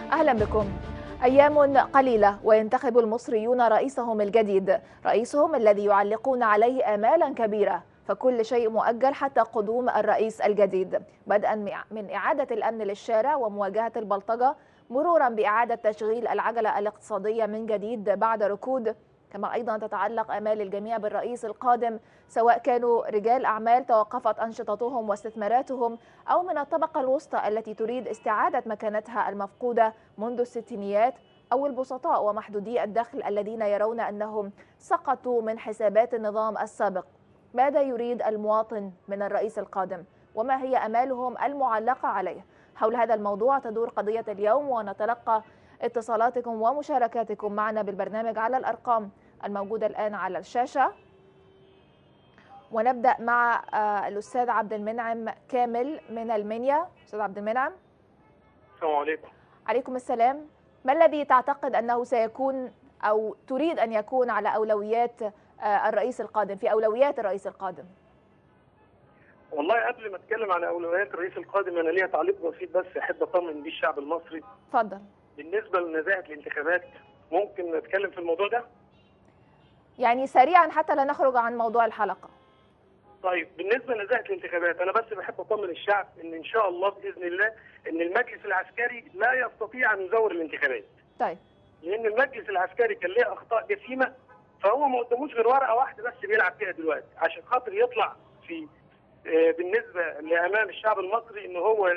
أهلا بكم أيام قليلة وينتخب المصريون رئيسهم الجديد رئيسهم الذي يعلقون عليه آمالا كبيرة فكل شيء مؤجل حتى قدوم الرئيس الجديد بدءا من إعادة الأمن للشارع ومواجهة البلطجة مرورا بإعادة تشغيل العجلة الاقتصادية من جديد بعد ركود كما أيضا تتعلق آمال الجميع بالرئيس القادم سواء كانوا رجال أعمال توقفت أنشطتهم واستثماراتهم أو من الطبقة الوسطى التي تريد استعادة مكانتها المفقودة منذ الستينيات أو البسطاء ومحدودي الدخل الذين يرون أنهم سقطوا من حسابات النظام السابق ماذا يريد المواطن من الرئيس القادم وما هي أمالهم المعلقة عليه حول هذا الموضوع تدور قضية اليوم ونتلقى اتصالاتكم ومشاركاتكم معنا بالبرنامج على الأرقام الموجودة الآن على الشاشة ونبدأ مع الأستاذ عبد المنعم كامل من المنيا أستاذ عبد المنعم السلام عليكم عليكم السلام ما الذي تعتقد أنه سيكون أو تريد أن يكون على أولويات الرئيس القادم في أولويات الرئيس القادم والله قبل ما اتكلم عن اولويات الرئيس القادم انا ليا تعليق بسيط بس احب اطمن بيه الشعب المصري اتفضل بالنسبه لنزاهه الانتخابات ممكن نتكلم في الموضوع ده يعني سريعا حتى لا نخرج عن موضوع الحلقه طيب بالنسبه لنزاهه الانتخابات انا بس بحب اطمن الشعب ان ان شاء الله باذن الله ان المجلس العسكري لا يستطيع ان يزور الانتخابات طيب لان المجلس العسكري كان ليه اخطاء جسيمه فهو ما قداموش غير ورقه واحده بس بيلعب فيها دلوقتي عشان خاطر يطلع في بالنسبه لامام الشعب المصري ان هو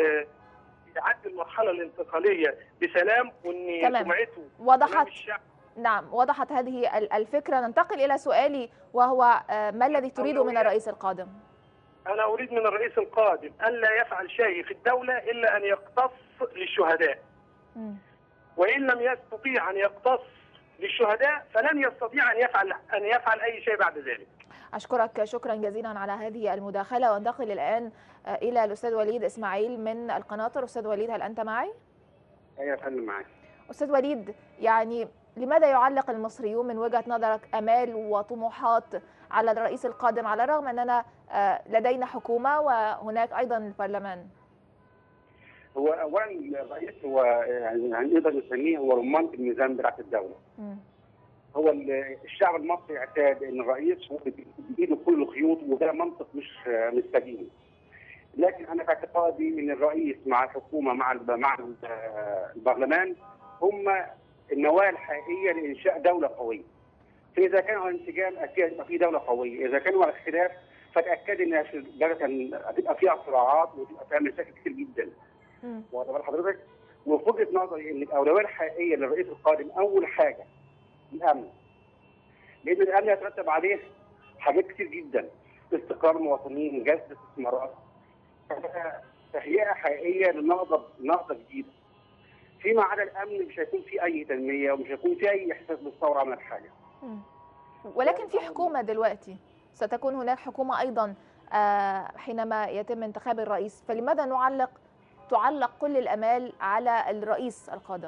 يعدي المرحله الانتقاليه بسلام وان سمعته وضحت نعم وضحت هذه الفكره ننتقل الى سؤالي وهو ما الذي تريده من الرئيس القادم؟ انا اريد من الرئيس القادم الا يفعل شيء في الدوله الا ان يقتص للشهداء. م. وان لم يستطيع ان يقتص للشهداء فلن يستطيع ان يفعل ان يفعل اي شيء بعد ذلك. أشكرك شكرا جزيلا على هذه المداخلة وانتقل الآن إلى الأستاذ وليد إسماعيل من القناطر أستاذ وليد هل أنت معي؟ أيوة يا فندم معي أستاذ وليد يعني لماذا يعلق المصريون من وجهة نظرك أمال وطموحات على الرئيس القادم على الرغم أننا لدينا حكومة وهناك أيضا البرلمان؟ هو أولا الرئيس هو يعني نقدر نسميه هو رمانة الميزان بتاعت الدولة. م. هو الشعب المصري اعتاد ان الرئيس هو بايده كل الخيوط وده منطق مش مش سليم. لكن انا في اعتقادي ان الرئيس مع الحكومه مع مع البرلمان هم النواه الحقيقيه لانشاء دوله قويه. فاذا كانوا على الانسجام اكيد هتبقى في دوله قويه، اذا كانوا على اختلاف فتاكد ان هتبقى فيها صراعات وتبقى فيها مشاكل كتير جدا. واخد بال حضرتك؟ وفي وجهه نظري ان الاولويه الحقيقيه للرئيس القادم اول حاجه الامن لان الامن يترتب عليه حاجات كتير جدا استقرار مواطنين جذب استثمارات تهيئه حقيقيه لنهضه نهضه جديده فيما عدا الامن مش هيكون في اي تنميه ومش هيكون في اي احساس بالثوره عملت حاجه ولكن في حكومه دلوقتي ستكون هناك حكومه ايضا حينما يتم انتخاب الرئيس فلماذا نعلق تعلق كل الامال على الرئيس القادم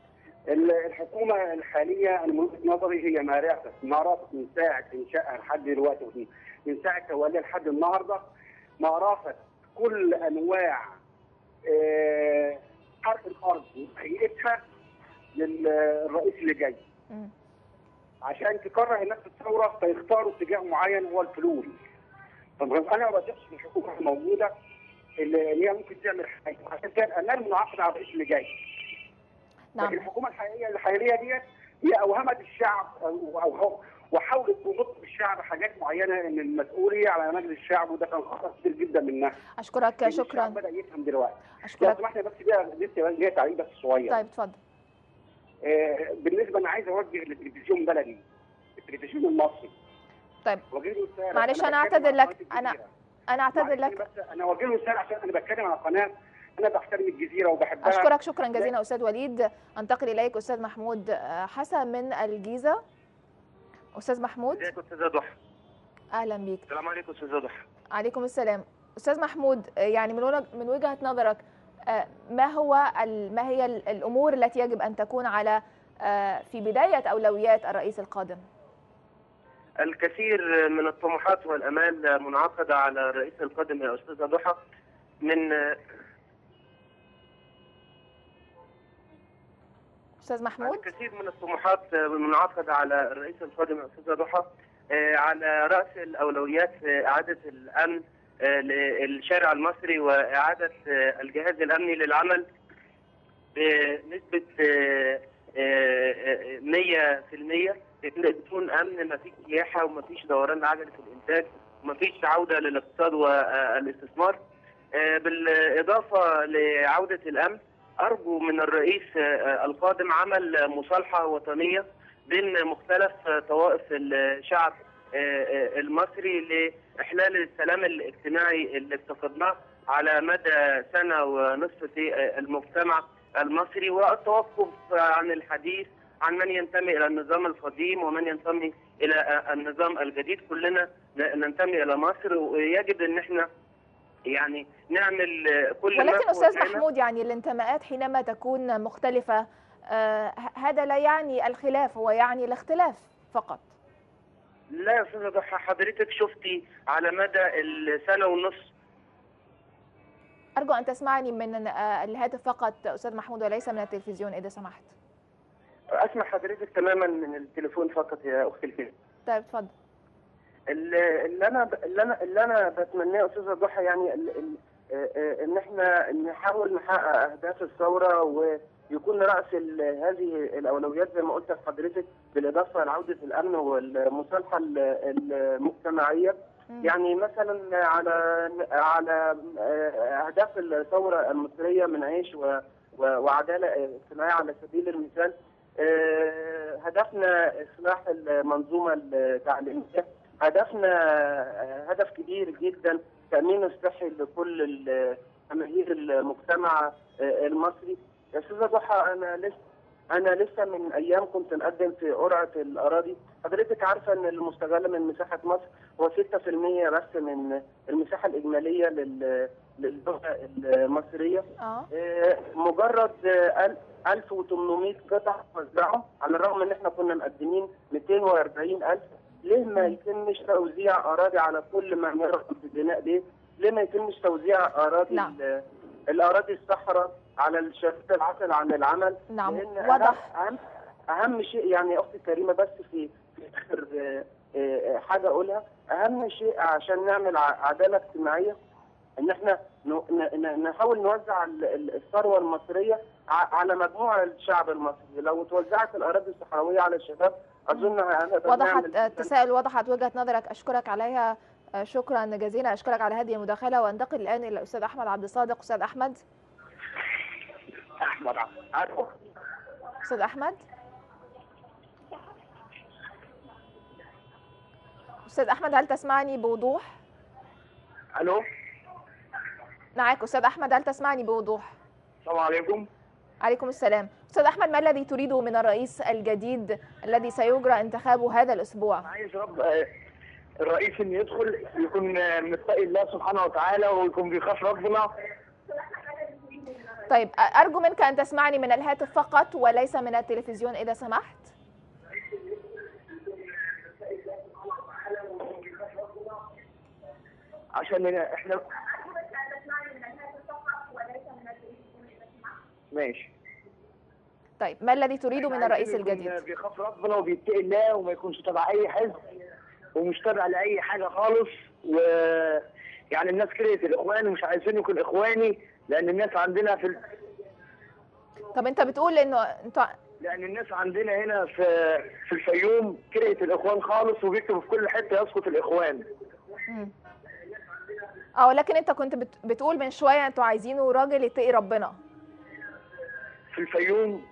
الحكومه الحاليه انا من وجهه نظري هي ما رأت ما رأت من ساعه انشائها لحد دلوقتي من ساعه توليها لحد النهارده ما رافت كل انواع حرق الارض وتهيئتها للرئيس اللي جاي. عشان تكره الناس الثوره فيختاروا اتجاه معين هو الفلول. طب انا ما بثقش في الحكومه الموجوده اللي هي ممكن تعمل حاجه عشان كده الامال منعقد على الرئيس اللي جاي. نعم. لكن الحكومه الحقيقيه الحاليه ديت هي اوهمت الشعب أو وحاولت تضبط بالشعب حاجات معينه ان المسؤوليه على مجلس الشعب وده كان خطا كبير جدا منها. اشكرك شكرا. بدا يفهم دلوقتي. اشكرك. لو سمحت بس لسه ليا تعليق بس صغير. طيب اتفضل. آه بالنسبه انا عايز اوجه للتلفزيون بلدي التلفزيون المصري. طيب معلش انا اعتذر لك انا انا اعتذر لك بس انا اوجه له رساله عشان انا بتكلم على قناه انا بحترم الجزيره وبحبها اشكرك شكرا جزيلا استاذ وليد انتقل اليك استاذ محمود حسن من الجيزه استاذ محمود ازيك استاذ ضحى اهلا بيك السلام عليكم استاذ ضحى عليكم السلام استاذ محمود يعني من من وجهه نظرك ما هو ما هي الامور التي يجب ان تكون على في بدايه اولويات الرئيس القادم الكثير من الطموحات والامال منعقده على الرئيس القادم يا استاذه ضحى من استاذ محمود الكثير من الطموحات المنعقدة على الرئيس القادم الأستاذة ضحى آه، على رأس الأولويات في إعادة الأمن آه، للشارع المصري وإعادة آه، الجهاز الأمني للعمل بنسبة آه، آه، آه، 100% بدون أمن مفيش سياحة ومفيش دوران عجلة الإنتاج ومفيش عودة للاقتصاد والاستثمار آه، بالإضافة لعودة الأمن أرجو من الرئيس آه، القادم عمل مصالحة وطنية بين مختلف طوائف الشعب آه، آه، المصري لإحلال السلام الاجتماعي اللي افتقدناه على مدى سنة ونصف في آه، المجتمع المصري والتوقف عن الحديث عن من ينتمي إلى النظام القديم ومن ينتمي إلى آه، النظام الجديد كلنا ن- ننتمي إلى مصر ويجب أن احنا يعني نعمل آه، كل ما ولكن في استاذ وسعنا. محمود يعني الانتماءات حينما تكون مختلفه آه، ه- هذا لا يعني الخلاف هو يعني الاختلاف فقط لا يا استاذ ضحى حضرتك شفتي على مدى السنه ونص ارجو ان تسمعني من آه، الهاتف فقط استاذ محمود وليس من التلفزيون اذا سمحت اسمع حضرتك تماما من التليفون فقط يا اختي الكريمه طيب اتفضل اللي اللي انا اللي انا اللي انا بتمناه يا استاذه ضحى يعني ال- ال- آه، آه، ان احنا نحاول نحقق اهداف الثوره ويكون راس ال- هذه الاولويات زي ما قلت لحضرتك بالاضافه لعوده الامن والمصالحه ال- المجتمعيه مم. يعني مثلا على على آه، اهداف الثوره المصريه من عيش و- و- وعداله اجتماعيه على سبيل المثال آه، هدفنا اصلاح المنظومه التعليميه هدفنا آه، هدف كبير جدا تامين الصحي لكل ال- جماهير المجتمع آه، المصري يا استاذه ضحى انا لسه انا لسه من ايام كنت مقدم في قرعه الاراضي حضرتك عارفه ان المستغله من مساحه مصر هو 6% بس من المساحه الاجماليه لل- للغه المصريه اه آه، مجرد آه، ال- 1800 قطع وزعوا على الرغم ان احنا كنا مقدمين 240000 ليه ما يتمش توزيع اراضي على كل من يرغب في بناء بيت؟ ليه ما يتمش توزيع اراضي نعم. ال- الاراضي الصحراء على الشباب العسل عن العمل؟ نعم لأن واضح أهم- اهم اهم شيء يعني يا اختي الكريمه بس في في اخر آه، آه، حاجه اقولها اهم شيء عشان نعمل ع- عداله اجتماعيه ان احنا ن- ن- نحاول نوزع ال- ال- الثروه المصريه ع- على مجموع الشعب المصري لو توزعت الاراضي الصحراويه على الشباب اظن هنقدر وضحت نعمل آه، التساؤل وضحت وجهه نظرك اشكرك عليها آه، شكرا جزيلا اشكرك على هذه المداخله وانتقل الان الى الاستاذ احمد عبد الصادق استاذ احمد احمد عارفه استاذ احمد استاذ احمد هل تسمعني بوضوح الو معك استاذ احمد هل تسمعني بوضوح السلام عليكم عليكم السلام استاذ احمد ما الذي تريده من الرئيس الجديد الذي سيجرى انتخابه هذا الاسبوع عايز رب آه، الرئيس ان يدخل يكون آه، متقي الله سبحانه وتعالى ويكون بيخاف ربنا طيب أ- ارجو منك ان تسمعني من الهاتف فقط وليس من التلفزيون اذا سمحت عشان احنا ماشي طيب ما الذي تريده من الرئيس عايزين يكون الجديد بيخاف ربنا وبيتقي الله وما يكونش تبع اي حزب ومش تابع لاي حاجه خالص و يعني الناس كرهت الاخوان ومش عايزين يكون اخواني لان الناس عندنا في ال- طب انت بتقول انه انت لان الناس عندنا هنا في في الفيوم كرهت الاخوان خالص وبيكتبوا في كل حته يسقط الاخوان مم. اه لكن انت كنت بت- بتقول من شويه انتوا عايزينه راجل يتقي ربنا في الفيوم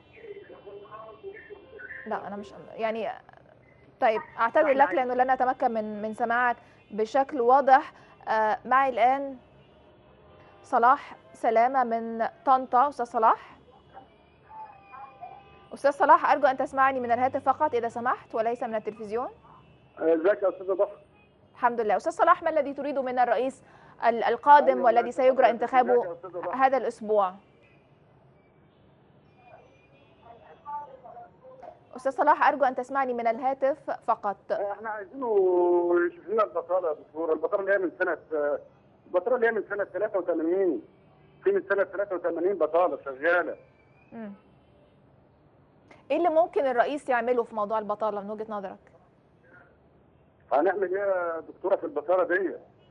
لا انا مش يعني طيب اعتذر لك لانه لن اتمكن من من سماعك بشكل واضح آه معي الان صلاح سلامه من طنطا استاذ صلاح استاذ صلاح ارجو ان تسمعني من الهاتف فقط اذا سمحت وليس من التلفزيون ازيك يا استاذ ضحى الحمد لله استاذ صلاح ما الذي تريده من الرئيس ال- القادم والذي سيجرى انتخابه هذا الاسبوع استاذ صلاح ارجو ان تسمعني من الهاتف فقط احنا عايزينه يشوف لنا البطاله يا دكتور البطاله اللي هي من سنه البطاله اللي هي من سنه 83 في من سنه 83 بطاله شغاله مم. ايه اللي ممكن الرئيس يعمله في موضوع البطاله من وجهه نظرك؟ هنعمل ايه يا دكتوره في البطاله دي؟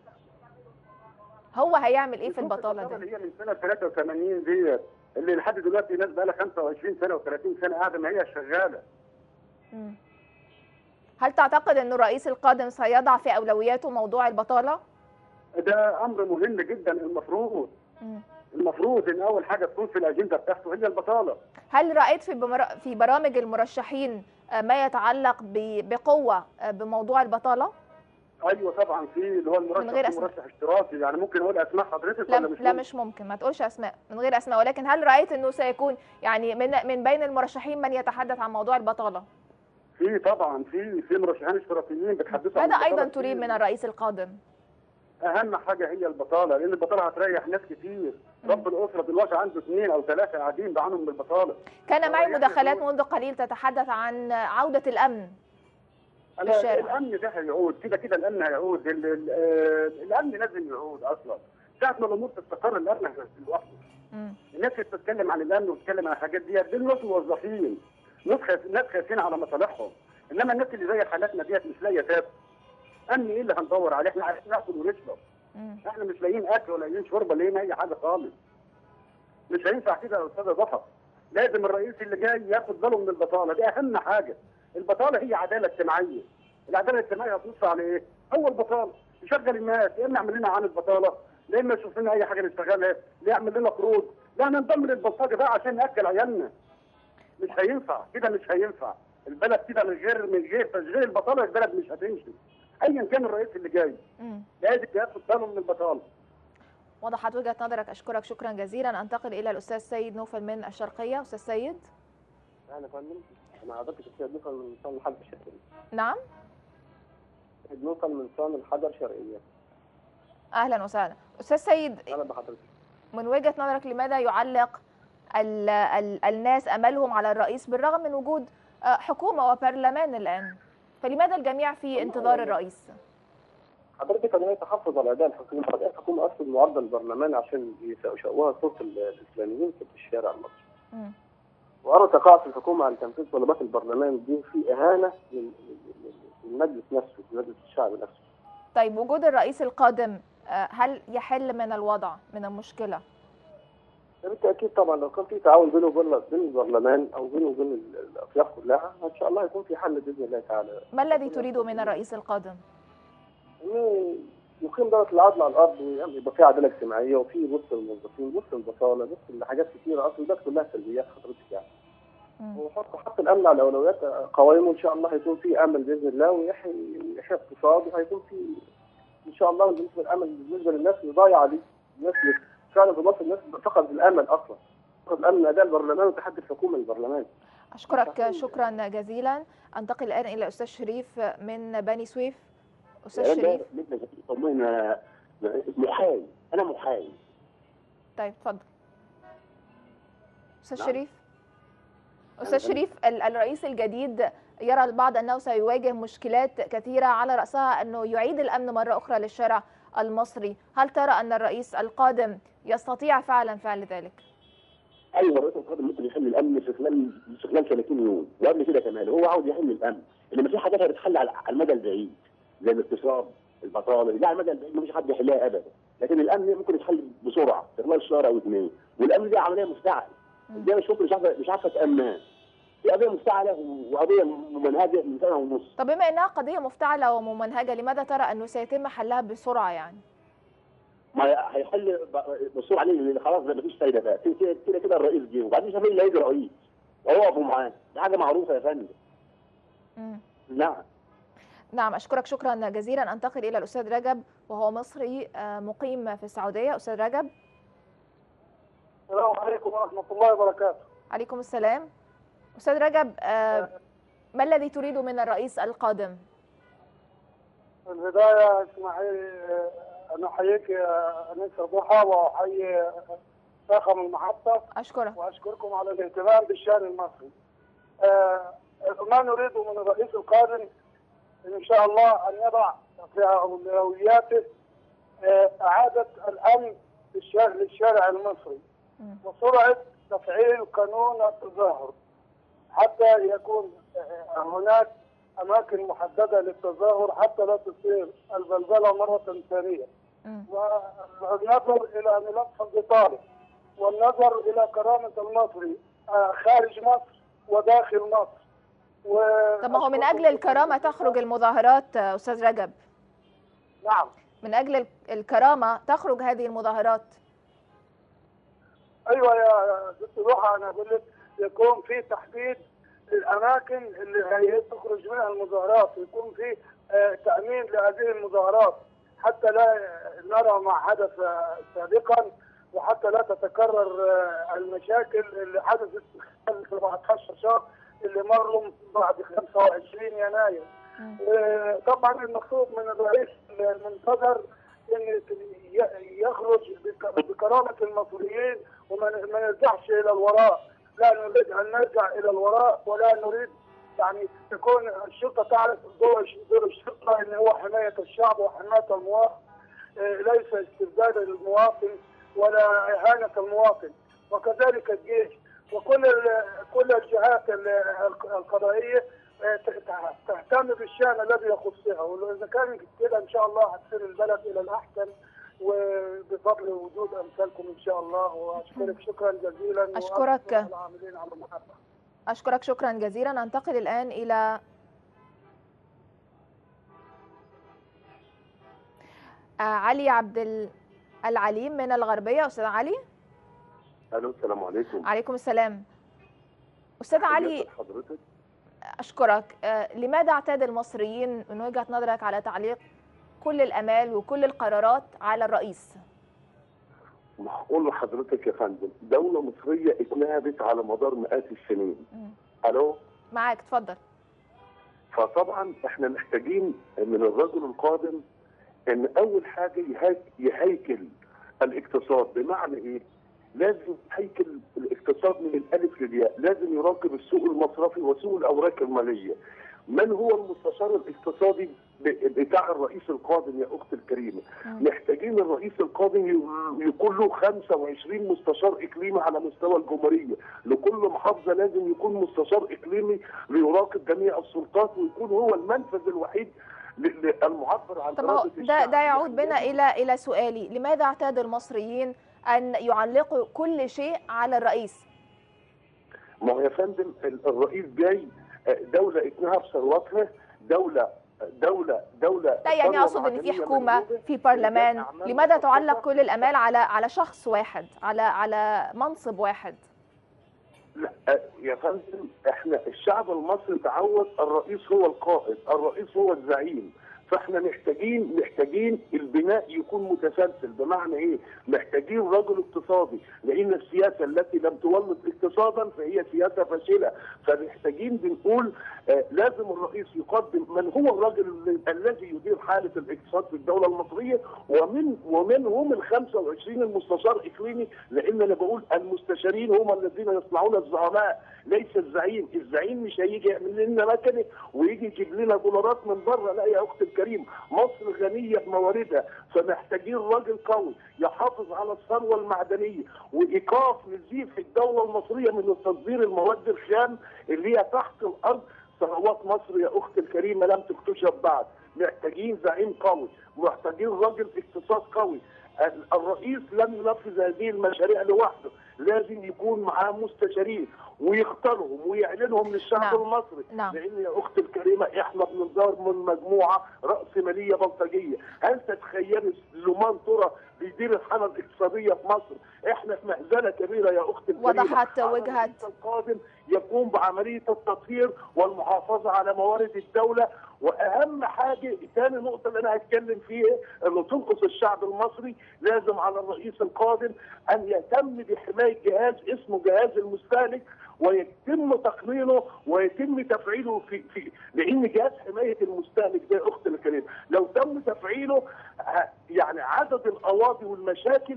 هو هيعمل ايه في شوف البطاله اللي دي؟ هي من سنه 83 ديت اللي لحد دلوقتي ناس بقى لها 25 سنه و30 سنه قاعده ما هي شغاله مم. هل تعتقد انه الرئيس القادم سيضع في اولوياته موضوع البطاله؟ ده امر مهم جدا المفروض مم. المفروض ان اول حاجه تكون في الاجنده بتاعته هي البطاله هل رايت في بمر... في برامج المرشحين آه، ما يتعلق ب... بقوه آه، بموضوع البطاله؟ ايوه طبعا في اللي هو المرشح غير في أسماء. مرشح اشتراكي يعني ممكن اقول اسماء حضرتك لا ولا مش لا ممكن؟ مش ممكن ما تقولش اسماء من غير اسماء ولكن هل رايت انه سيكون يعني من من بين المرشحين من يتحدث عن موضوع البطاله؟ في طبعا في في مرشحين اشتراكيين بتحدثوا عن ماذا ايضا البطالة تريد كتير. من الرئيس القادم؟ اهم حاجه هي البطاله لان البطاله هتريح ناس كتير رب الاسره دلوقتي عنده اثنين او ثلاثه قاعدين بعانوا من البطاله كان معي يعني مداخلات هو- منذ قليل تتحدث عن عوده الامن أنا الشارع. الامن ده هيعود كده كده الامن هيعود ال- ال- آه، الامن لازم يعود اصلا ساعه ما الامور تستقر الامن هيعود لوحده مم. الناس اللي بتتكلم عن الامن وبتتكلم عن الحاجات ديت دول ناس موظفين ناس خايف- ناس خايفين على مصالحهم انما الناس اللي زي حالاتنا ديت مش لاقيه تاكل امن ايه اللي هندور عليه احنا عايزين ناكل ونشرب مم. احنا مش لاقيين اكل ولا لاقيين شرب ولا لاقيين اي حاجه خالص مش هينفع كده يا استاذ ظفر لازم الرئيس اللي جاي ياخد باله من البطاله دي اهم حاجه البطاله هي عداله اجتماعيه العداله الاجتماعيه هتنص على ايه؟ هو البطاله يشغل الناس يا اما يعمل لنا عن البطاله يا اما يشوف لنا اي حاجه نشتغلها لا يعمل لنا قروض لا ننضم للبلطجه بقى عشان ناكل عيالنا مش هينفع كده مش هينفع البلد كده من غير من غير تشغيل البطاله البلد مش هتمشي ايا كان الرئيس اللي جاي مم. لازم ياخد باله من البطاله وضحت وجهه نظرك اشكرك شكرا جزيلا انتقل الى الاستاذ سيد نوفل من الشرقيه استاذ سيد اهلا يا فندم انا حضرتك السيد نوفل من صان الحجر الشرقيه نعم السيد نوفل من صان الحجر الشرقيه اهلا وسهلا استاذ سيد اهلا بحضرتك من وجهه نظرك لماذا يعلق ال ال الناس املهم على الرئيس بالرغم من وجود آه، حكومه وبرلمان الان فلماذا الجميع في انتظار الرئيس حضرتك انا تحفظ على اداء الحكومه اداء الحكومه اصلا معارضه للبرلمان عشان يشوهوها صوت ال- الاسلاميين في الشارع المصري مم. وارى تقاعس الحكومه عن تنفيذ طلبات البرلمان دي في اهانه لل- لل- للمجلس نفسه لمجلس الشعب نفسه طيب وجود الرئيس القادم آه، هل يحل من الوضع من المشكله ده بالتاكيد طبعا لو كان في تعاون بينه وبين بين البرلمان او بينه وبين ال- الاطياف كلها ان شاء الله هيكون في حل باذن الله تعالى ما الذي تريده من الرئيس القادم انه يقيم دوله العدل على الارض ويبقى في عداله اجتماعيه وفي بص للموظفين بص للبطاله بص لحاجات كثيره اصلا ده كلها سلبيات حضرتك يعني مم. وحط حط الامن على اولويات قوائمه ان شاء الله هيكون في امل باذن الله ويحيي يحيي اقتصاد وهيكون في ان شاء الله بالنسبه للامل بالنسبه للناس اللي ضايعه دي الناس اللي فعلا في مصر الناس فقدت الامل اصلا فقدت الامل من اداء البرلمان وتحدي الحكومه للبرلمان اشكرك شكرا جزيلا انتقل الان الى الاستاذ شريف من بني سويف استاذ شريف طمنا محايد انا محايد طيب اتفضل استاذ نعم. شريف استاذ شريف ال- الرئيس الجديد يرى البعض انه سيواجه مشكلات كثيره على راسها انه يعيد الامن مره اخرى للشارع المصري هل ترى ان الرئيس القادم يستطيع فعلا فعل ذلك ايوه الرئيس القادم ممكن يحل الامن في خلال في خلال 30 يوم وقبل كده كمان هو عاوز يحل الامن انما في حاجات هتتحل على على المدى البعيد زي الاقتصاد البطاله لا على المدى البعيد مفيش حد يحلها ابدا لكن الامن ممكن يتحل بسرعه في خلال شهر او اثنين والامن دي عمليه مفتعله مم. دي مش مش عارفه مش عارفه تامنها دي قضيه مفتعله وقضيه ممنهجه من سنه ونص طب بما انها قضيه مفتعله وممنهجه لماذا ترى انه سيتم حلها بسرعه يعني ما هيحل ب- بسرعه عليه لان خلاص ما فيش فايده بقى كده- كده كده كده الرئيس جه وبعدين شاف مين اللي هيجي رئيس وهيقفوا معاه دي حاجه معروفه يا فندم مم. نعم نعم أشكرك شكرا جزيلا أنتقل إلى الأستاذ رجب وهو مصري آه، مقيم في السعودية أستاذ رجب السلام عليكم ورحمه الله وبركاته عليكم السلام أستاذ رجب آه، ما الذي تريد من الرئيس القادم؟ في البدايه اسمحي لي ان احييك يا انسه ضحى واحيي طاقم المحطه أشكرك واشكركم على الاهتمام بالشان المصري. آه، ما نريده من الرئيس القادم ان شاء الله ان يضع في اولوياته آه، اعاده الامن للشارع للشارع المصري مم. وسرعه تفعيل قانون التظاهر. حتى يكون هناك اماكن محدده للتظاهر حتى لا تصير البلبله مره ثانيه مم. والنظر الى ملف البطاله والنظر الى كرامه المصري آه، خارج مصر وداخل مصر و... طب ما هو من اجل الكرامه تخرج المظاهرات آه، استاذ رجب نعم من اجل ال- الكرامه تخرج هذه المظاهرات ايوه يا دكتور روحه انا بقول لك يكون في تحديد الاماكن اللي هي تخرج منها المظاهرات ويكون في آه، تامين لهذه المظاهرات حتى لا نرى ما حدث آه، سابقا وحتى لا تتكرر آه، المشاكل اللي حدثت خلال 17 شهر اللي مروا بعد 25 يناير. مم. آه، طبعا المطلوب من الرئيس المنتظر ان ي- يخرج بك- بكرامه المصريين وما ن- ما نرجعش الى الوراء لا نريد ان نرجع الى الوراء ولا نريد يعني تكون الشرطه تعرف دور دور الشرطه ان هو حمايه الشعب وحمايه المواطن آه، ليس استبداد المواطن ولا اهانه المواطن وكذلك الجيش وكل ال- كل الجهات ال- القضائيه آه، ت- ت- تهتم بالشان الذي يخصها واذا كان كده ان شاء الله هتسير البلد الى الاحسن وبفضل وجود امثالكم ان شاء الله واشكرك شكرا جزيلا أشكرك. وأشكر العاملين على المحبه اشكرك شكرا جزيلا ننتقل الان الى آه، علي عبد ال- العليم من الغربيه استاذ علي الو السلام عليكم عليكم السلام استاذ علي حياك حضرتك أشكرك آه، لماذا اعتاد المصريين من وجهة نظرك على تعليق كل الأمال وكل القرارات على الرئيس هقول لحضرتك يا فندم دوله مصريه اتنهبت على مدار مئات السنين مم. الو معاك اتفضل فطبعا احنا محتاجين من الرجل القادم ان اول حاجه يهيك- يهيكل الاقتصاد بمعنى ايه؟ لازم يهيكل الاقتصاد من الالف للياء، لازم يراقب السوق المصرفي وسوق الاوراق الماليه. من هو المستشار الاقتصادي ب- بتاع الرئيس القادم يا اختي الكريمه؟ مم. محتاجين الرئيس القادم ي- يكون له 25 مستشار اقليمي على مستوى الجمهوريه، لكل محافظه لازم يكون مستشار اقليمي ليراقب جميع السلطات ويكون هو المنفذ الوحيد ل- ل- المعبر عن طب هو إرادة ده الشعب. ده يعود بنا يعني إلى إلى سؤالي لماذا اعتاد المصريين أن يعلقوا كل شيء على الرئيس ما هو يا فندم ال- الرئيس جاي آه، دوله اتنهب ثروتها دوله دولة دولة لا يعني ثروة أقصد إن في معدنية حكومة موجودة، في برلمان رجال أعمال لماذا مخصصة. تعلق كل الأمال على على شخص واحد على على منصب واحد لا آه، يا فندم احنا الشعب المصري تعود الرئيس هو القائد، الرئيس هو الزعيم، فاحنا محتاجين محتاجين البناء يكون متسلسل بمعنى ايه؟ محتاجين رجل اقتصادي لان السياسه التي لم تولد اقتصادا فهي سياسه فاشله، فمحتاجين بنقول آه لازم الرئيس يقدم من هو الرجل ال- الذي يدير حاله الاقتصاد في الدوله المصريه ومن ومنهم ال 25 المستشار اقليمي لان انا بقول المستشارين هم الذين يصنعون الزعماء ليس الزعيم، الزعيم مش هيجي يعمل لنا مكنه ويجي يجيب لنا دولارات من بره لا يا اختي الكريم مصر غنيه بمواردها فمحتاجين راجل قوي يحافظ على الثروه المعدنيه وايقاف نزيف الدوله المصريه من تصدير المواد الخام اللي هي تحت الارض ثروات مصر يا اختي الكريمه لم تكتشف بعد محتاجين زعيم قوي محتاجين راجل اقتصاد قوي ال- الرئيس لم ينفذ هذه المشاريع لوحده لازم يكون معاه مستشارين ويختارهم ويعلنهم للشعب نعم. المصري نعم. لان يا اختي الكريمه احنا بننظر من مجموعه راسماليه بلطجيه هل تتخيلي سليمان ترى بيدير الحاله الاقتصاديه في مصر احنا في مهزله كبيره يا اختي الكريمه وضحت على وجهة- الرئيس القادم يقوم بعمليه التطهير والمحافظه على موارد الدوله واهم حاجه ثاني نقطه اللي انا هتكلم فيها انه تنقص الشعب المصري لازم على الرئيس القادم ان يهتم بحمايه جهاز اسمه جهاز المستهلك ويتم تقنينه ويتم تفعيله في في لان جهاز حمايه المستهلك ده يا اختي الكريمه لو تم تفعيله ه- يعني عدد القواضي والمشاكل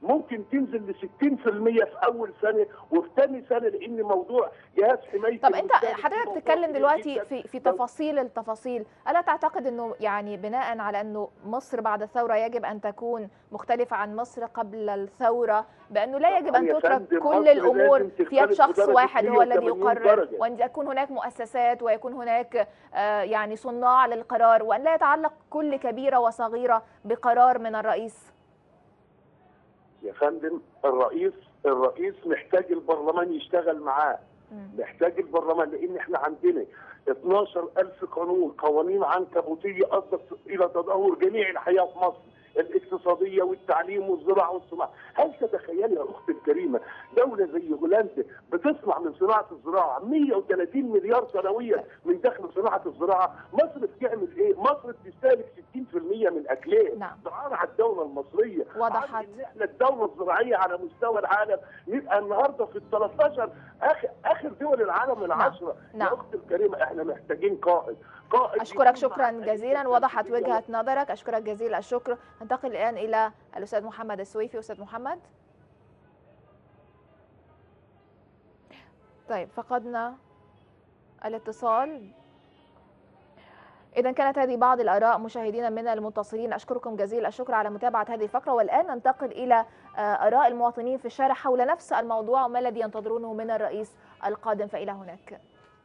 ممكن تنزل ل 60% في اول سنه وفي ثاني سنه لان موضوع جهاز حمايه طب انت المستهلك حضرتك موضوع بتتكلم كبير دلوقتي جداً. في في لو- تفاصيل التفاصيل الا تعتقد انه يعني بناء على انه مصر بعد الثوره يجب ان تكون مختلفه عن مصر قبل الثوره بانه لا يجب ان طبعاً يا تترك فندم، كل مصر الامور لازم في يد تختلف شخص بدرجة واحد هو الذي 180 يقرر درجة. وان يكون هناك مؤسسات ويكون هناك آه، يعني صناع للقرار وان لا يتعلق كل كبيره وصغيره بقرار من الرئيس يا فندم الرئيس الرئيس محتاج البرلمان يشتغل معاه مم. محتاج البرلمان لان احنا عندنا 12000 قانون قوانين عنكبوتيه ادت الى تدهور جميع الحياه في مصر الاقتصاديه والتعليم والزراعه والصناعه، هل تتخيلي يا اختي الكريمه دوله زي هولندا بتصنع من صناعه الزراعه 130 مليار سنويا من دخل صناعه الزراعه، مصر بتعمل ايه؟ مصر بتستهلك 60% من اكلها، نعم. دعانا على الدوله المصريه، وضحت. عارف ان احنا الدوله الزراعيه على مستوى العالم نبقى النهارده في ال 13 اخر اخر دول العالم العشره نعم. يا اختي الكريمه احنا محتاجين قائد قائد اشكرك يكون شكرا مع جزيلا أي وضحت تنفيذية وجهه نظرك اشكرك جزيل الشكر ننتقل الان الى الاستاذ محمد السويفي استاذ محمد طيب فقدنا الاتصال إذا كانت هذه بعض الآراء مشاهدينا من المتصلين أشكركم جزيل الشكر على متابعة هذه الفقرة والآن ننتقل إلى آه، آراء المواطنين في الشارع حول نفس الموضوع وما الذي ينتظرونه من الرئيس القادم فإلى هناك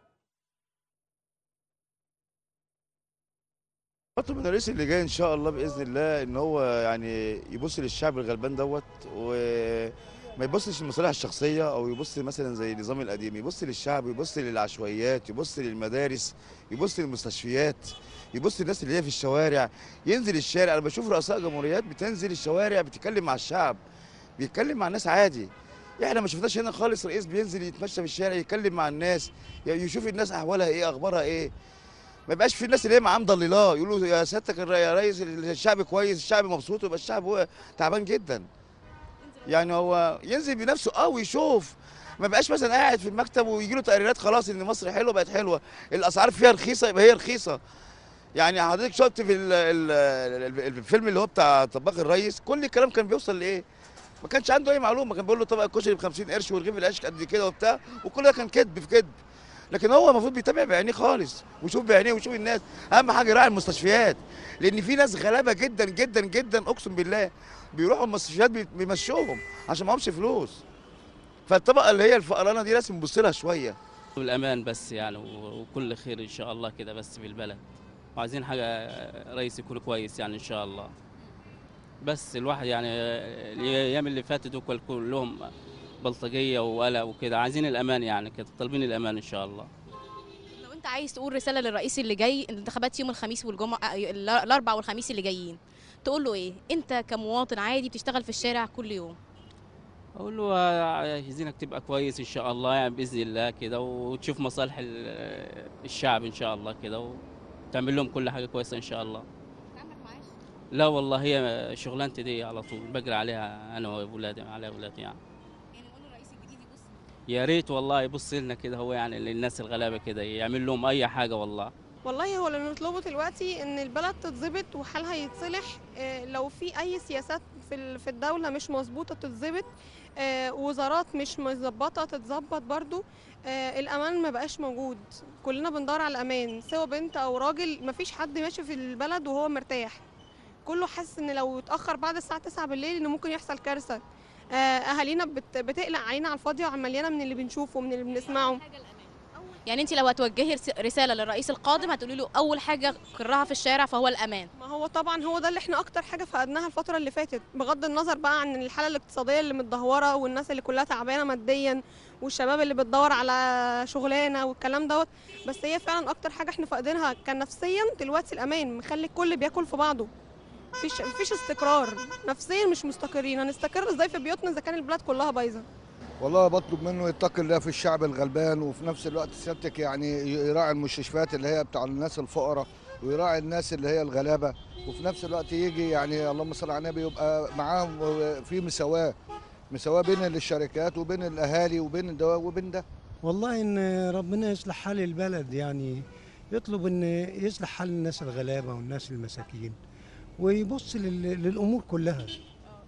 خطوة من الرئيس اللي جاي ان شاء الله باذن الله ان هو يعني يبص للشعب الغلبان دوت وما يبصش للمصالح الشخصيه او يبص مثلا زي النظام القديم يبص للشعب يبص للعشوائيات يبص للمدارس يبص للمستشفيات يبص للناس اللي هي في الشوارع ينزل الشارع انا بشوف رؤساء جمهوريات بتنزل الشوارع بتتكلم مع الشعب بيتكلم مع الناس عادي احنا ما شفناش هنا خالص رئيس بينزل يتمشى في الشارع يتكلم مع الناس يشوف الناس احوالها ايه اخبارها ايه ما يبقاش في الناس اللي هي معاه مضللاه يقولوا يا سيادتك الر- يا ريس الشعب كويس الشعب مبسوط يبقى الشعب هو تعبان جدا يعني هو ينزل بنفسه اه ويشوف ما بقاش مثلا قاعد في المكتب ويجي له تقريرات خلاص ان مصر حلوه بقت حلوه الاسعار فيها رخيصه يبقى هي رخيصه يعني حضرتك شفت في ال ال ال الفيلم اللي هو بتاع طباخ الريس كل الكلام كان بيوصل لايه ما كانش عنده اي معلومه كان بيقول له طبق الكشري ب 50 قرش ورغيف العيش قد كده وبتاع وكل ده كان كذب في كذب لكن هو المفروض بيتابع بعينيه خالص ويشوف بعينيه ويشوف الناس اهم حاجه يراعي المستشفيات لان في ناس غلابه جدا جدا جدا اقسم بالله بيروحوا المستشفيات بي- بيمشوهم عشان معهمش فلوس فالطبقه اللي هي الفقرانه دي لازم نبص لها شويه والامان بس يعني و- وكل خير ان شاء الله كده بس في البلد وعايزين حاجه رئيس يكون كويس يعني ان شاء الله بس الواحد يعني الايام اللي فاتت دول كلهم بلطجيه وقلق وكده عايزين الامان يعني كده طالبين الامان ان شاء الله لو انت عايز تقول رساله للرئيس اللي جاي الانتخابات يوم الخميس والجمعه آه، الاربع والخميس اللي جايين تقول له ايه انت كمواطن عادي بتشتغل في الشارع كل يوم اقول له عايزينك تبقى كويس ان شاء الله يعني باذن الله كده وتشوف مصالح ال- الشعب ان شاء الله كده وتعمل لهم كل حاجه كويسه ان شاء الله لا والله هي شغلانتي دي على طول بقرا عليها انا واولادي على اولادي يعني يا ريت والله يبص لنا كده هو يعني للناس الغلابه كده يعمل لهم اي حاجه والله والله هو اللي نطلبه دلوقتي ان البلد تتظبط وحالها يتصلح آه، لو في اي سياسات في ال- في الدوله مش مظبوطه تتظبط آه، وزارات مش مظبطه تتظبط برضو آه، الامان ما بقاش موجود كلنا بندور على الامان سواء بنت او راجل مفيش حد ماشي في البلد وهو مرتاح كله حاسس ان لو اتاخر بعد الساعه 9 بالليل ان ممكن يحصل كارثه آه، اهالينا بت- بتقلق علينا على الفاضيه وعلى المليانه من اللي بنشوفه ومن اللي بنسمعه يعني انت لو هتوجهي رس- رساله للرئيس القادم هتقولي له اول حاجه كرهها في الشارع فهو الامان ما هو طبعا هو ده اللي احنا اكتر حاجه فقدناها الفتره اللي فاتت بغض النظر بقى عن الحاله الاقتصاديه اللي متدهوره والناس اللي كلها تعبانه ماديا والشباب اللي بتدور على شغلانه والكلام دوت بس هي فعلا اكتر حاجه احنا فاقدينها كان نفسيا دلوقتي الامان مخلي الكل بياكل في بعضه مفيش مفيش استقرار نفسيا مش مستقرين هنستقر ازاي في بيوتنا اذا كان البلاد كلها بايظه والله بطلب منه يتقي الله في الشعب الغلبان وفي نفس الوقت سيادتك يعني يراعي المستشفيات اللي هي بتاع الناس الفقراء ويراعي الناس اللي هي الغلابه وفي نفس الوقت يجي يعني اللهم صل على النبي يبقى معاهم في مساواه مساواه بين الشركات وبين الاهالي وبين ده وبين ده والله ان ربنا يصلح حال البلد يعني يطلب ان يصلح حال الناس الغلابه والناس المساكين ويبص لل- للامور كلها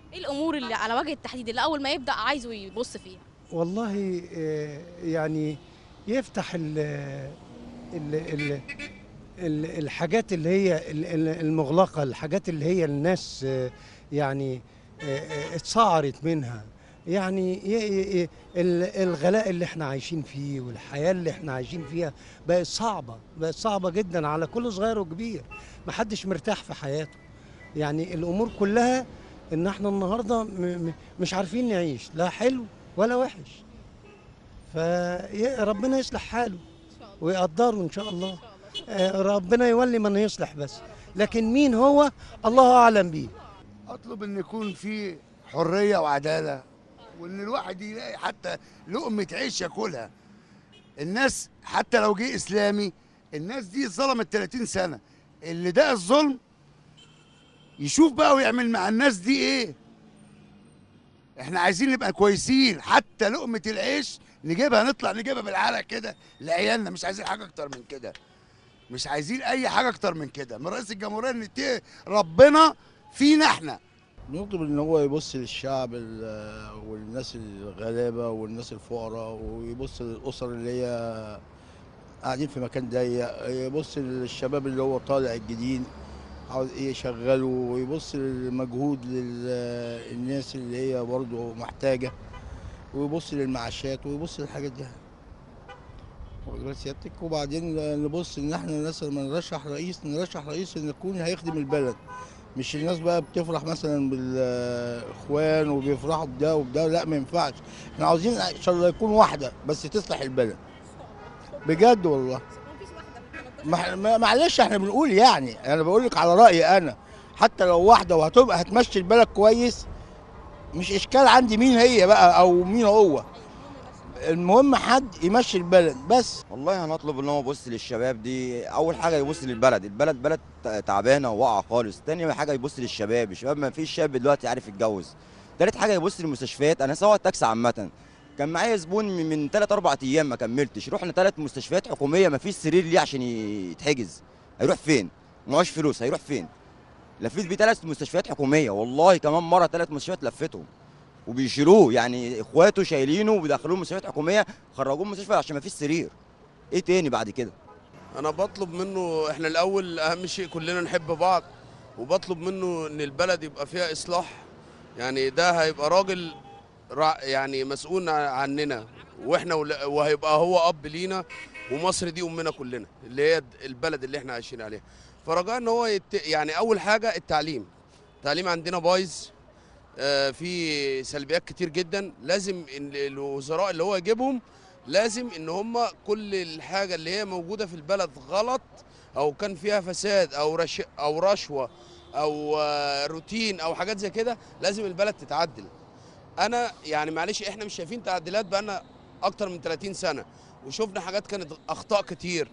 ايه الامور اللي على وجه التحديد اللي اول ما يبدا عايزه يبص فيها والله آه، يعني يفتح ال ال ال ال الحاجات اللي هي ال- ال- المغلقة الحاجات اللي هي الناس آه، يعني آه، آه، اتسعرت منها يعني ي- ي- ال- الغلاء اللي احنا عايشين فيه والحياة اللي احنا عايشين فيها بقت صعبة بقت صعبة جدا على كل صغير وكبير محدش مرتاح في حياته يعني الأمور كلها إن احنا النهاردة م- م- مش عارفين نعيش لا حلو ولا وحش فربنا يصلح حاله ويقدره ان شاء الله آه، ربنا يولي من يصلح بس لكن مين هو الله اعلم بيه اطلب ان يكون في حريه وعداله وان الواحد يلاقي حتى لقمه عيش ياكلها الناس حتى لو جه اسلامي الناس دي اتظلمت 30 سنه اللي ده الظلم يشوف بقى ويعمل مع الناس دي ايه احنا عايزين نبقى كويسين حتى لقمه العيش نجيبها نطلع نجيبها بالعرق كده لعيالنا مش عايزين حاجه اكتر من كده مش عايزين اي حاجه اكتر من كده من رئيس الجمهوريه ان يتقي ربنا فينا احنا نطلب ان هو يبص للشعب ال- والناس الغلابه والناس الفقراء ويبص للاسر اللي هي قاعدين في مكان ضيق يبص للشباب اللي هو طالع الجديد عاوز ايه يشغله ويبص للمجهود للناس اللي هي برضه محتاجه ويبص للمعاشات ويبص للحاجات دي واخد بال سيادتك وبعدين نبص ان احنا الناس لما نرشح رئيس نرشح رئيس ان يكون هيخدم البلد مش الناس بقى بتفرح مثلا بالاخوان وبيفرحوا بده وبده لا ما ينفعش احنا عاوزين ان شاء الله يكون واحده بس تصلح البلد بجد والله ما- ما- معلش احنا بنقول يعني انا بقول لك على رايي انا حتى لو واحده وهتبقى هتمشي البلد كويس مش اشكال عندي مين هي بقى او مين هو المهم حد يمشي البلد بس والله هنطلب ان هو يبص للشباب دي اول حاجه يبص للبلد البلد بلد تعبانه وواقعه خالص تاني حاجه يبص للشباب الشباب ما فيش شاب دلوقتي عارف يتجوز تالت حاجه يبص للمستشفيات انا سواق تاكسي عامه كان معايا زبون من- من 3 4 ايام ما كملتش رحنا ثلاث مستشفيات حكوميه ما فيش سرير ليه عشان يتحجز هيروح فين معهوش فلوس هيروح فين لفيت بيه ثلاث مستشفيات حكوميه والله كمان مره ثلاث مستشفيات لفتهم وبيشيلوه يعني اخواته شايلينه وبيدخلوه مستشفيات حكوميه خرجوه من المستشفى عشان ما فيش سرير ايه تاني بعد كده انا بطلب منه احنا الاول اهم شيء كلنا نحب بعض وبطلب منه ان البلد يبقى فيها اصلاح يعني ده هيبقى راجل رع- يعني مسؤول عننا واحنا ولا- وهيبقى هو اب لينا ومصر دي امنا كلنا اللي هي البلد اللي احنا عايشين عليها فرجاء ان هو يت... يعني اول حاجه التعليم التعليم عندنا بايظ آه، في سلبيات كتير جدا لازم إن الوزراء اللي هو يجيبهم لازم ان هم كل الحاجه اللي هي موجوده في البلد غلط او كان فيها فساد او رش او رشوه او آه، روتين او حاجات زي كده لازم البلد تتعدل انا يعني معلش احنا مش شايفين تعديلات بقالنا اكتر من 30 سنه وشفنا حاجات كانت اخطاء كتير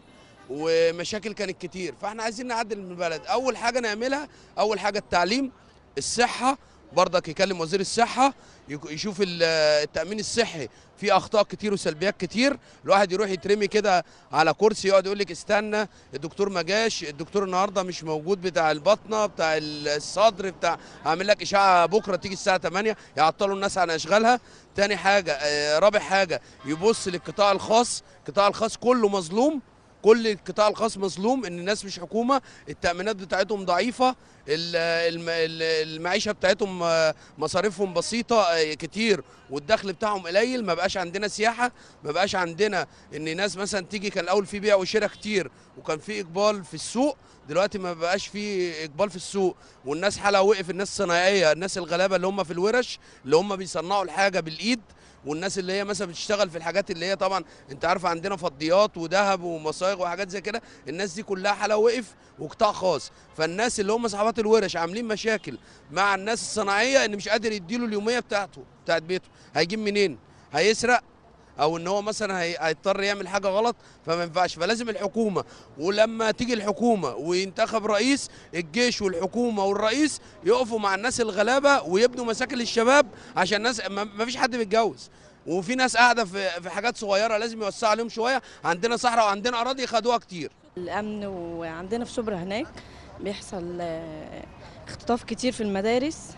ومشاكل كانت كتير فاحنا عايزين نعدل من البلد اول حاجه نعملها اول حاجه التعليم الصحه برضك يكلم وزير الصحه يك- يشوف ال- التامين الصحي فيه اخطاء كتير وسلبيات كتير الواحد يروح يترمي كده على كرسي يقعد يقول لك استنى الدكتور ما جاش الدكتور النهارده مش موجود بتاع البطنه بتاع الصدر بتاع هعمل لك اشعه بكره تيجي الساعه 8 يعطلوا الناس عن اشغالها تاني حاجه آه، رابع حاجه يبص للقطاع الخاص القطاع الخاص كله مظلوم كل القطاع الخاص مظلوم ان الناس مش حكومه التامينات بتاعتهم ضعيفه ال- الم- ال- المعيشه بتاعتهم آه، مصاريفهم بسيطه آه، كتير والدخل بتاعهم قليل ما بقاش عندنا سياحه ما بقاش عندنا ان ناس مثلا تيجي كان الاول في بيع وشراء كتير وكان في اقبال في السوق دلوقتي ما بقاش في اقبال في السوق والناس حالها وقف الناس الصناعيه الناس الغلابه اللي هم في الورش اللي هم بيصنعوا الحاجه بالايد والناس اللي هي مثلا بتشتغل في الحاجات اللي هي طبعا انت عارف عندنا فضيات وذهب ومصايغ وحاجات زي كده الناس دي كلها حالها وقف وقطاع خاص فالناس اللي هم صحابات الورش عاملين مشاكل مع الناس الصناعيه ان مش قادر يديله اليوميه بتاعته بتاعت بيته هيجيب منين هيسرق او ان هو مثلا هي- هيضطر يعمل حاجه غلط فما ينفعش فلازم الحكومه ولما تيجي الحكومه وينتخب رئيس الجيش والحكومه والرئيس يقفوا مع الناس الغلابه ويبنوا مساكن للشباب عشان الناس ما ما فيش حد بيتجوز وفي ناس قاعده في في حاجات صغيره لازم يوسعوا عليهم شويه عندنا صحراء وعندنا اراضي خدوها كتير الامن وعندنا في شبرا هناك بيحصل آه، اختطاف كتير في المدارس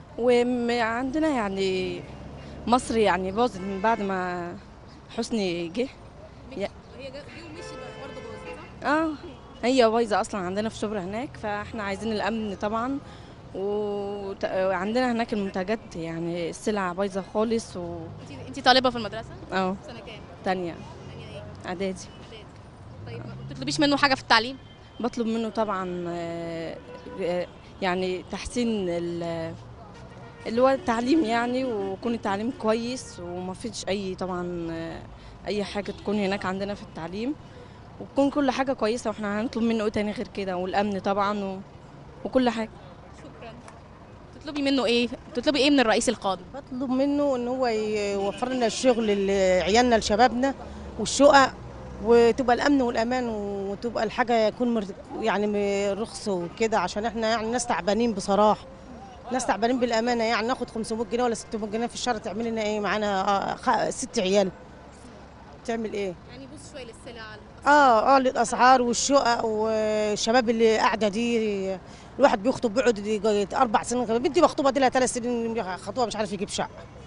وعندنا يعني مصر يعني باظت من بعد ما حسني جه يا- هي جه ومشي برضه باظت اه هي بايظه اصلا عندنا في شبرا هناك فاحنا عايزين الامن طبعا وت- وعندنا هناك المنتجات يعني السلع بايظه خالص و انت انت طالبه في المدرسه اه سنه كام تانية تانية ايه اعدادي طيب ما بتطلبيش منه حاجه في التعليم بطلب منه طبعا آه، آه، يعني تحسين ال- اللي هو التعليم يعني ويكون التعليم كويس وما فيش اي طبعا آه، اي حاجه تكون هناك عندنا في التعليم وتكون كل حاجه كويسه واحنا هنطلب منه ايه تاني غير كده والامن طبعا و... وكل حاجه شكرا تطلبي منه ايه تطلبي ايه من الرئيس القادم بطلب منه ان هو يوفر لنا الشغل لعيالنا لشبابنا والشقق وتبقى الامن والامان وتبقى الحاجه يكون مر... يعني م- رخص وكده عشان احنا يعني ناس تعبانين بصراحه ناس تعبانين بالامانه يعني ناخد 500 جنيه ولا 600 جنيه في الشهر تعمل لنا ايه معانا آه، خ- ست عيال تعمل ايه يعني بص شويه للسلع اه اه للاسعار والشقق والشباب اللي قاعده دي الواحد بيخطب بيقعد يجي اربع سنين بنتي مخطوبه دي لها ثلاث سنين خطوبه مش عارف يجيب شقه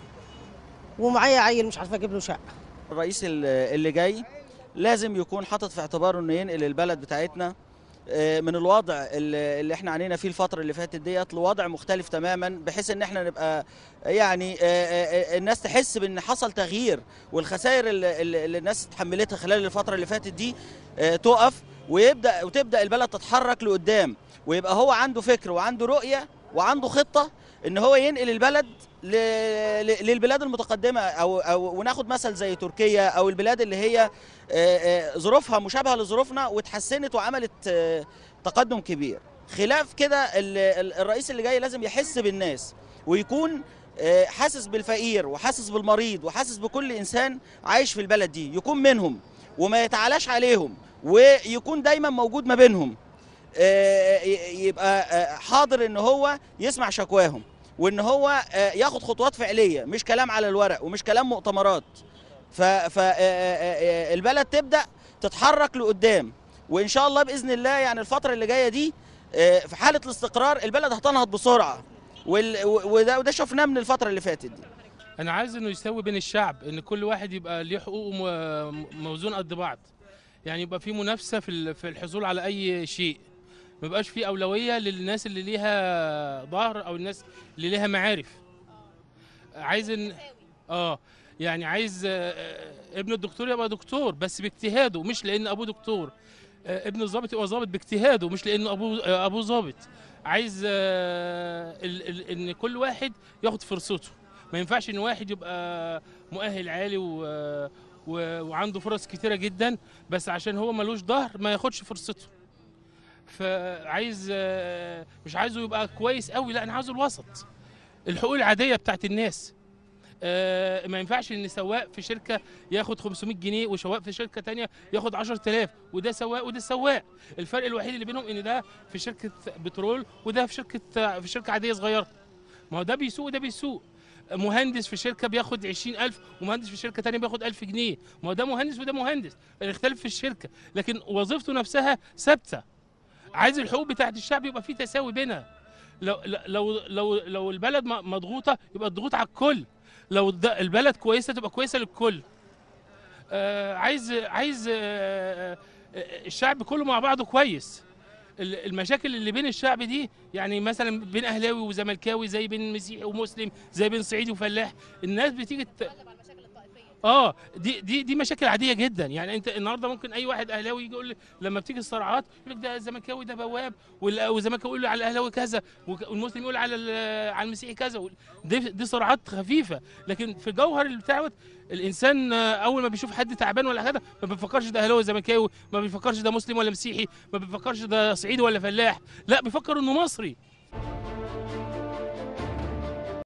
ومعايا عيل مش عارفه اجيب له شقه الرئيس ال- اللي جاي لازم يكون حاطط في اعتباره انه ينقل البلد بتاعتنا آه، من الوضع اللي اللي احنا عانينا فيه الفترة اللي فاتت ديت لوضع مختلف تماما بحيث ان احنا نبقى يعني آه، آه، آه، الناس تحس بان حصل تغيير والخسائر اللي, اللي اللي الناس اتحملتها خلال الفترة اللي فاتت دي آه، تقف ويبدا وتبدا البلد تتحرك لقدام ويبقى هو عنده فكر وعنده رؤية وعنده خطة ان هو ينقل البلد ل- ل- للبلاد المتقدمه او او وناخد مثل زي تركيا او البلاد اللي هي آه، آه، ظروفها مشابهه لظروفنا وتحسنت وعملت آه، تقدم كبير خلاف كده ال- ال- الرئيس اللي جاي لازم يحس بالناس ويكون آه، حاسس بالفقير وحاسس بالمريض وحاسس بكل انسان عايش في البلد دي يكون منهم وما يتعالاش عليهم ويكون دايما موجود ما بينهم آه، ي- يبقى آه، حاضر ان هو يسمع شكواهم وان هو آه، ياخد خطوات فعليه مش كلام على الورق ومش كلام مؤتمرات فالبلد تبدا تتحرك لقدام وان شاء الله باذن الله يعني الفتره اللي جايه دي آه، في حاله الاستقرار البلد هتنهض بسرعه وال- وده وده شفناه من الفتره اللي فاتت دي انا عايز انه يساوي بين الشعب ان كل واحد يبقى ليه حقوقه م- موزون قد بعض يعني يبقى في منافسه في ال- في الحصول على اي شيء ما يبقاش في اولويه للناس اللي ليها ظهر او الناس اللي ليها معارف عايز ان اه يعني عايز آه، آه، ابن الدكتور يبقى دكتور بس باجتهاده مش لان ابوه دكتور آه، ابن الضابط يبقى ضابط باجتهاده مش لان ابوه آه، ابوه ضابط عايز آه، ال- ال- ان كل واحد ياخد فرصته ما ينفعش ان واحد يبقى مؤهل عالي و و- وعنده فرص كتيره جدا بس عشان هو ملوش ظهر ما ياخدش فرصته فعايز آه، مش عايزه يبقى كويس قوي لا انا عايزه الوسط الحقوق العاديه بتاعت الناس آه، ما ينفعش ان سواق في شركه ياخد 500 جنيه وسواق في شركه تانية ياخد 10000 وده سواق وده سواق الفرق الوحيد اللي بينهم ان ده في شركه بترول وده في شركه في شركه عاديه صغيره ما هو ده بيسوق وده بيسوق مهندس في شركه بياخد 20000 ومهندس في شركه تانية بياخد 1000 جنيه ما هو ده مهندس وده مهندس الاختلاف في الشركه لكن وظيفته نفسها ثابته عايز الحقوق بتاعت الشعب يبقى في تساوي بينها لو لو لو لو البلد م- مضغوطه يبقى الضغوط على الكل لو الد- البلد كويسه تبقى كويسه للكل آه عايز عايز آه آه، الشعب كله مع بعضه كويس ال- المشاكل اللي بين الشعب دي يعني مثلا بين اهلاوي وزملكاوي زي بين مسيحي ومسلم زي بين صعيدي وفلاح الناس بتيجي ت... اه دي دي دي مشاكل عاديه جدا يعني انت النهارده ممكن اي واحد اهلاوي يجي يقول لي لما بتيجي الصراعات يقول لك ده الزملكاوي ده بواب وال- والزملكاوي يقول على الاهلاوي كذا وك- والمسلم يقول على ال- على المسيحي كذا وال- دي دي صراعات خفيفه لكن في جوهر البتاع الانسان آه، اول ما بيشوف حد تعبان ولا كده ما بيفكرش ده اهلاوي ولا زملكاوي ما بيفكرش ده مسلم ولا مسيحي ما بيفكرش ده صعيدي ولا فلاح لا بيفكر انه مصري